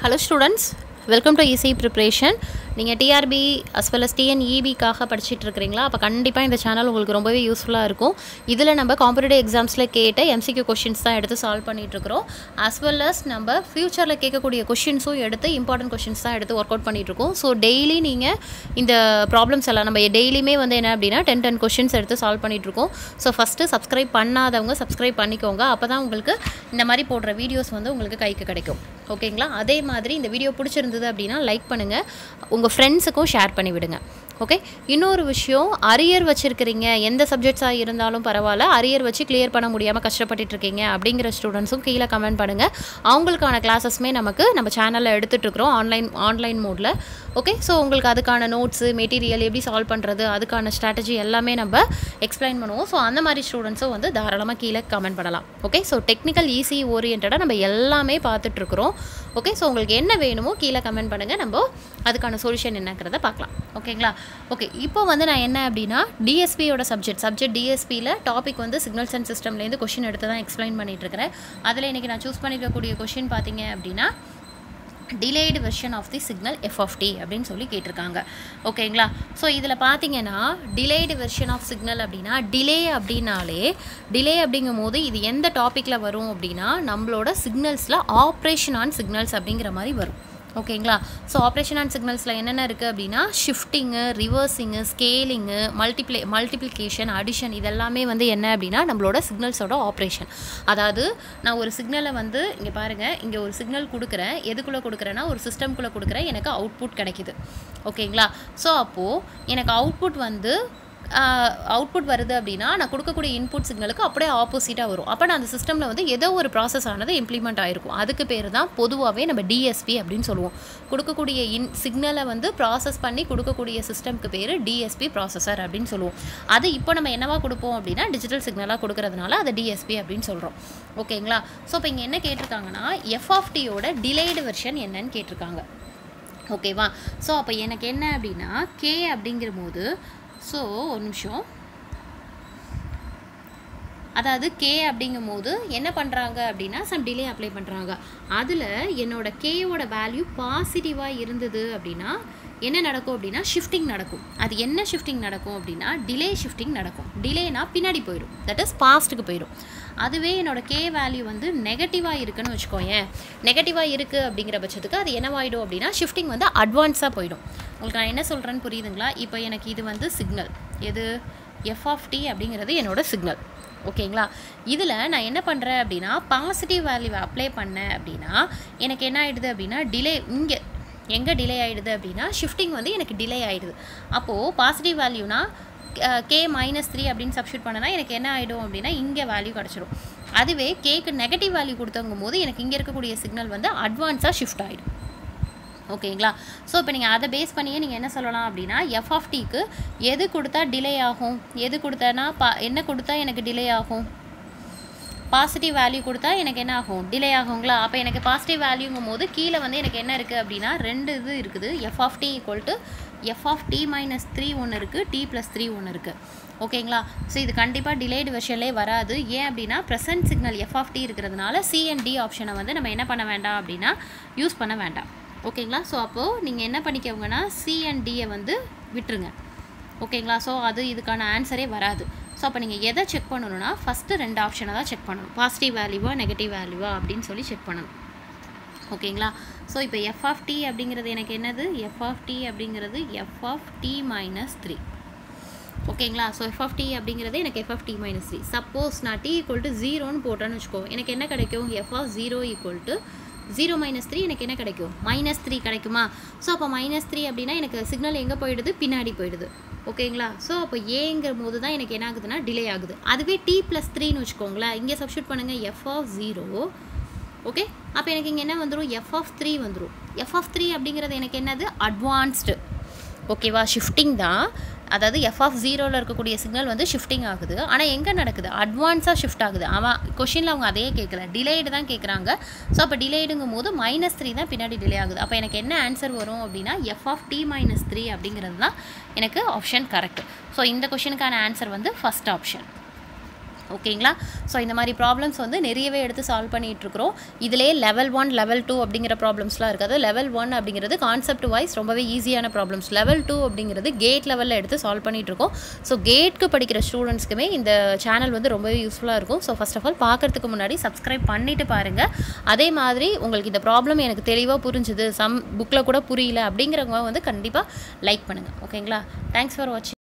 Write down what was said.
hello students welcome to EC preparation நீங்கள் TRB as well as டிஎன்இபிக்காக படிச்சுட்டு இருக்கிறீங்களா அப்போ கண்டிப்பாக இந்த சேனல் உங்களுக்கு ரொம்பவே யூஸ்ஃபுல்லாக இருக்கும் இதில் நம்ம காம்படிட்டிவ் எக்ஸாம்ஸில் கேட்ட எம்சிக்யூ கொஷின்ஸ் தான் எடுத்து சால்வ் பண்ணிகிட்ருக்கிறோம் அஸ் வெல் அஸ் நம்ம ஃப்யூச்சரில் கேட்கக்கூடிய கொஷின்ஸும் எடுத்து இம்பார்ட்டன்ட் கொஷின்ஸ் தான் எடுத்து ஒர்க் அவுட் பண்ணிகிட்ருக்கோம் ஸோ டெய்லி நீங்கள் இந்த ப்ராப்ளம்ஸ் எல்லாம் நம்ம டெய்லியுமே வந்து என்ன அப்படின்னா டென் டென் கொஷின்ஸ் எடுத்து சால்வ் பண்ணிகிட்ருக்கோம் ஸோ ஃபஸ்ட்டு சப்ஸ்கிரைப் பண்ணாதவங்க சப்ஸ்கிரைப் பண்ணிக்கோங்க அப்போ தான் உங்களுக்கு இந்த மாதிரி போடுற வீடியோஸ் வந்து உங்களுக்கு கைக்கு கிடைக்கும் ஓகேங்களா அதே மாதிரி இந்த வீடியோ பிடிச்சிருந்தது அப்படின்னா லைக் பண்ணுங்கள் உங்கள் ஃப்ரெண்ட்ஸுக்கும் ஷேர் பண்ணி விடுங்க ஓகே இன்னொரு விஷயம் அரியர் வச்சுருக்கிறீங்க எந்த சப்ஜெக்ட்ஸாக இருந்தாலும் பரவாயில்ல அரியர் வச்சு கிளியர் பண்ண முடியாமல் கஷ்டப்பட்டுட்டு இருக்கீங்க அப்படிங்கிற ஸ்டூடெண்ட்ஸும் கீழே கமெண்ட் பண்ணுங்கள் அவங்களுக்கான கிளாஸஸ்மே நமக்கு நம்ம சேனலில் எடுத்துகிட்ருக்குறோம் ஆன்லைன் ஆன்லைன் மோடில் ஓகே ஸோ உங்களுக்கு அதுக்கான நோட்ஸு மெட்டீரியல் எப்படி சால்வ் பண்ணுறது அதுக்கான ஸ்ட்ராட்டஜி எல்லாமே நம்ம எக்ஸ்பிளைன் பண்ணுவோம் ஸோ அந்த மாதிரி ஸ்டூடெண்ட்ஸும் வந்து தாராளமாக கீழே கமெண்ட் பண்ணலாம் ஓகே ஸோ டெக்னிக்கல் ஈஸி ஓரியன்டாக நம்ம எல்லாமே பார்த்துட்ருக்குறோம் ஓகே ஸோ உங்களுக்கு என்ன வேணுமோ கீழே கமெண்ட் பண்ணுங்கள் நம்ம அதுக்கான சொல்யூஷன் என்னங்கிறத பார்க்கலாம் ஓகேங்களா ஓகே இப்போ வந்து நான் என்ன அப்படின்னா டிஎஸ்பியோட சப்ஜெக்ட் சப்ஜெக்ட் டிஎஸ்பியில் டாபிக் வந்து சிக்னல்ஸ் அண்ட் சிஸ்டம்லேருந்து கொஷின் எடுத்து தான் எக்ஸ்பிளைன் பண்ணிட்டு இருக்கிறேன் அதில் இன்றைக்கி நான் சூஸ் பண்ணியிருக்கக்கூடிய கொஷின் பார்த்தீங்க அப்படின்னா delayed version of the signal F of T அப்படின்னு சொல்லி கேட்டிருக்காங்க ஓகேங்களா ஸோ இதில் பார்த்தீங்கன்னா டிலேடு வெர்ஷன் ஆஃப் சிக்னல் அப்படின்னா டிலே அப்படின்னாலே டிலே அப்படிங்கும் போது இது எந்த டாப்பிக்கில் வரும் அப்படின்னா நம்மளோட சிக்னல்ஸில் ஆப்ரேஷன் ஆன் சிக்னல்ஸ் அப்படிங்கிற மாதிரி வரும் ஓகேங்களா ஸோ ஆப்ரேஷன் அண்ட் சிக்னல்ஸில் என்னென்ன இருக்குது அப்படின்னா shifting reversing scaling multiply multiplication addition இதெல்லாமே வந்து என்ன அப்படின்னா நம்மளோட சிக்னல்ஸோட ஆப்ரேஷன் அதாவது நான் ஒரு சிக்னலை வந்து இங்கே பாருங்கள் இங்கே ஒரு சிக்னல் கொடுக்குறேன் எதுக்குள்ளே கொடுக்குறேன்னா ஒரு சிஸ்டம்குள்ளே கொடுக்குறேன் எனக்கு அவுட்புட் கிடைக்குது ஓகேங்களா ஸோ அப்போது எனக்கு அவுட்புட் வந்து அவுட்புட் வருது அப்படின்னா நான் கொடுக்கக்கூடிய இன்புட் சிக்னலுக்கு அப்படியே ஆப்போசிட்டாக வரும் அப்போ நான் அந்த சிஸ்டமில் வந்து ஏதோ ஒரு ப்ராசஸ் ஆனது இம்ப்ளிமெண்ட் ஆகிருக்கும் அதுக்கு பேர் தான் பொதுவாகவே நம்ம டிஎஸ்பி அப்படின்னு சொல்லுவோம் கொடுக்கக்கூடிய இன் சிக்னலை வந்து ப்ராசஸ் பண்ணி கொடுக்கக்கூடிய சிஸ்டம்க்கு பேர் டிஎஸ்பி ப்ராசஸர் அப்படின்னு சொல்லுவோம் அது இப்போ நம்ம என்னவா கொடுப்போம் அப்படின்னா டிஜிட்டல் சிக்னலாக கொடுக்கறதுனால அதை டிஎஸ்பி அப்படின்னு சொல்கிறோம் ஓகேங்களா ஸோ இப்போ இங்கே என்ன கேட்டிருக்காங்கன்னா எஃப் ஆஃப் டியோட டிலேடு வெர்ஷன் என்னன்னு கேட்டிருக்காங்க ஓகேவா ஸோ அப்போ எனக்கு என்ன அப்படின்னா கே அப்படிங்கிற போது ஸோ ஒரு நிமிஷம் அதாவது கே அப்படிங்கும் போது என்ன பண்ணுறாங்க அப்படின்னா சம் டிலே அப்ளை பண்ணுறாங்க அதில் என்னோட கேயோட வேல்யூ பாசிட்டிவாக இருந்தது அப்படின்னா என்ன நடக்கும் அப்படின்னா ஷிஃப்டிங் நடக்கும் அது என்ன ஷிஃப்டிங் நடக்கும் அப்படின்னா டிலே ஷிஃப்டிங் நடக்கும் டிலேனா பின்னாடி போயிடும் தட் இஸ் பாஸ்ட்டுக்கு போயிடும் அதுவே என்னோட கே வேல்யூ வந்து நெகட்டிவாக இருக்குன்னு வச்சுக்கோயேன் நெகட்டிவாக இருக்குது அப்படிங்கிற பட்சத்துக்கு அது என்னவாயிடும் அப்படின்னா ஷிஃப்டிங் வந்து அட்வான்ஸாக போயிடும் உங்களுக்கு நான் என்ன சொல்கிறேன்னு புரியுதுங்களா இப்போ எனக்கு இது வந்து சிக்னல் எது எஃப் ஆஃப் டி அப்படிங்கிறது என்னோட சிக்னல் ஓகேங்களா இதில் நான் என்ன பண்ணுறேன் அப்படின்னா பாசிட்டிவ் வேல்யூவை அப்ளை பண்ணேன் அப்படின்னா எனக்கு என்ன ஆகிடுது அப்படின்னா டிலே இங்கே எங்கே டிலே ஆகிடுது அப்படின்னா ஷிஃப்டிங் வந்து எனக்கு டிலே ஆகிடுது அப்போது பாசிட்டிவ் வேல்யூனா கே மைனஸ் த்ரீ அப்படின்னு சப்ஸ்டியூட் பண்ணனா எனக்கு என்ன ஆகிடும் அப்படின்னா இங்கே வேல்யூ கிடச்சிடும் அதுவே கேக்கு நெகட்டிவ் வேல்யூ கொடுத்தங்கும் போது எனக்கு இங்கே இருக்கக்கூடிய சிக்னல் வந்து அட்வான்ஸாக ஷிஃப்ட் ஆகிடும் ஓகேங்களா ஸோ இப்போ நீங்கள் அதை பேஸ் பண்ணியே நீங்கள் என்ன சொல்லலாம் அப்படின்னா எஃப் ஆஃப் டிக்கு எது கொடுத்தா டிலே ஆகும் எது கொடுத்தனா பா என்ன கொடுத்தா எனக்கு டிலே ஆகும் பாசிட்டிவ் வேல்யூ கொடுத்தா எனக்கு என்ன ஆகும் டிலே ஆகுங்களா அப்போ எனக்கு பாசிட்டிவ் வேல்யூங்கும் போது கீழே வந்து எனக்கு என்ன இருக்குது அப்படின்னா ரெண்டு இது இருக்குது F of T equal to F of T minus three ஒன்று இருக்குது டி ப்ளஸ் த்ரீ ஒன்று இருக்குது ஓகேங்களா ஸோ இது கண்டிப்பாக டிலேடு வெர்ஷன்லே வராது ஏன் அப்படின்னா present signal F of D இருக்கிறதுனால சிஎன்டி ஆப்ஷனை வந்து நம்ம என்ன பண்ண வேண்டாம் அப்படின்னா யூஸ் பண்ண வேண்டாம் ஓகேங்களா ஸோ அப்போது நீங்கள் என்ன பண்ணிக்கோங்கன்னா சிஎன்டியை வந்து விட்டுருங்க ஓகேங்களா ஸோ அது இதுக்கான ஆன்சரே வராது ஸோ அப்போ நீங்கள் எதை செக் பண்ணணும்னா ஃபஸ்ட்டு ரெண்டு ஆப்ஷனை தான் செக் பண்ணணும் பாசிட்டிவ் வேல்யூவா நெகட்டிவ் வேல்யூவா அப்படின்னு சொல்லி செக் பண்ணணும் ஓகேங்களா ஸோ இப்போ எஃப் ஆஃப் டி அப்படிங்கிறது எனக்கு என்னது எஃப் ஆஃப் டி அப்படிங்கிறது F of T minus three ஓகேங்களா ஸோ எஃப் ஆஃப் டி அப்படிங்கிறது எனக்கு F of T minus three suppose நான் டி ஈக்குவல் டு ஜீரோன்னு போட்டேன்னு வச்சுக்கோ எனக்கு என்ன கிடைக்கும் F of zero equal to zero minus three எனக்கு என்ன கிடைக்கும் மைனஸ் த்ரீ கிடைக்குமா ஸோ அப்போ மைனஸ் த்ரீ அப்படின்னா எனக்கு சிக்னல் எங்கே போயிடுது பின்னாடி போயிடுது ஓகேங்களா ஸோ அப்போ ஏங்கிற போது தான் எனக்கு என்ன ஆகுதுன்னா டிலே ஆகுது அதுவே டி ப்ளஸ் த்ரீன்னு வச்சுக்கோங்களேன் இங்கே சப்ஸ்டியூட் பண்ணுங்கள் எஃப் ஆஃப் ஜீரோ ஓகே அப்போ எனக்கு இங்கே என்ன வந்துடும் எஃப் ஆஃப் த்ரீ வந்துடும் எஃப் ஆஃப் த்ரீ அப்படிங்கிறது எனக்கு என்னது அட்வான்ஸ்டு ஓகேவா ஷிஃப்டிங் தான் அதாவது எஃப் ஆஃப் ஜீரோவில் இருக்கக்கூடிய சிக்னல் வந்து ஷிஃப்டிங் ஆகுது ஆனால் எங்கே நடக்குது அட்வான்ஸாக ஷிஃப்ட் ஆகுது அவன் கொஷினில் அவங்க அதையே கேட்கல டிலேடு தான் கேட்குறாங்க ஸோ அப்போ டிலேடுங்கும் போது மைனஸ் த்ரீ தான் பின்னாடி டிலே ஆகுது அப்போ எனக்கு என்ன ஆன்சர் வரும் அப்படின்னா F of T minus three அப்படிங்கிறது தான் எனக்கு ஆப்ஷன் கரெக்ட் ஸோ இந்த கொஷினுக்கான ஆன்சர் வந்து ஃபஸ்ட் ஆப்ஷன் ஓகேங்களா ஸோ இந்த மாதிரி ப்ராப்ளம்ஸ் வந்து நிறையவே எடுத்து சால்வ் பண்ணிகிட்ருக்குறோம் இதிலே லெவல் ஒன் லெவல் டூ அப்படிங்கிற ப்ராப்ளம்ஸ்லாம் இருக்காது லெவல் ஒன் அப்படிங்கிறது கான்செப்ட் வைஸ் ரொம்பவே ஈஸியான ப்ராப்ளம்ஸ் லெவல் டூ அப்படிங்கிறது கேட் லெவலில் எடுத்து சால்வ் பண்ணிகிட்ருக்கோம் ஸோ கேட்க்கு படிக்கிற ஸ்டூடெண்ட்ஸ்க்குமே இந்த சேனல் வந்து ரொம்பவே யூஸ்ஃபுல்லாக இருக்கும் ஸோ ஃபஸ்ட் ஆஃப் ஆல் பார்க்குறதுக்கு முன்னாடி சப்ஸ்கிரைப் பண்ணிவிட்டு பாருங்கள் அதே மாதிரி உங்களுக்கு இந்த ப்ராப்ளம் எனக்கு தெளிவாக புரிஞ்சுது சம் புக்கில் கூட புரியல அப்படிங்கிறவங்க வந்து கண்டிப்பாக லைக் பண்ணுங்கள் ஓகேங்களா தேங்க்ஸ் ஃபார் வாட்சிங்